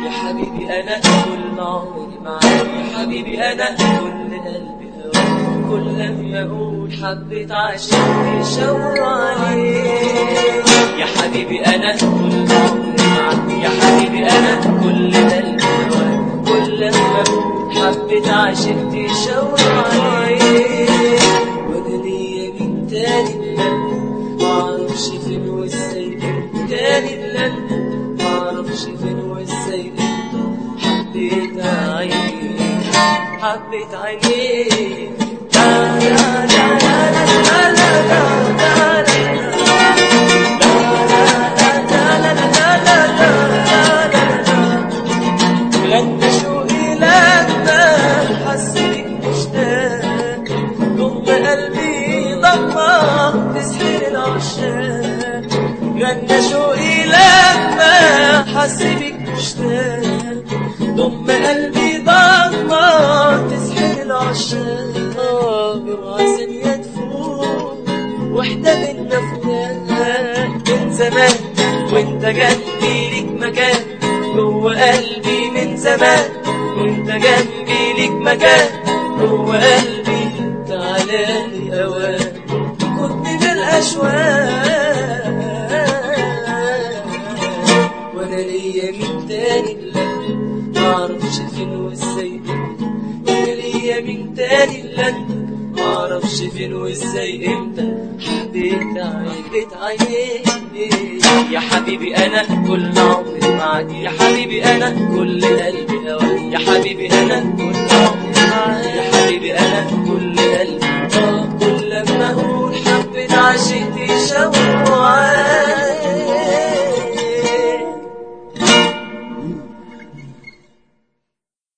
يا حبيبي انا كل عمري معاك يا حبيبي انا كل قلبي هواك كل لما اقول حبيت عشان تشاور عليك يا حبيبي انا كل عمري معاك يا حبيبي انا كل قلبي هواك كل لما اقول حبيت عشان تشاور عليك وانا ليا من تاني لا معرفش فين وازاي تاني لا معرفش فين وازاي حبيت عينيك حبيت عينيك لا لا لا لا لا لا لا لا لن شوقي لما حسيت مشتاق ضم قلبي ضمة تسحر العشاق غنى شوقي لما حس بيك مشتاق ضم قلبي ضمة تسحر العشاق اوعى ثانية تفوت واحدة منا فراق من زمان وانت جنبي ليك مكان جوه قلبي من زمان وانت جنبي ليك مكان جوه قلبي تعالى لي اوان خدني بالاشواق وانا ليا مين تاني لا معرفش فين وازاي وانا ليا مين تاني الا انت معرفش فين وازاي امتى حبيت عينيك عينيك يا حبيبي انا كل عمري معاك يا حبيبي انا كل قلبي هواك يا حبيبي انا كل عمري معاك يا حبيبي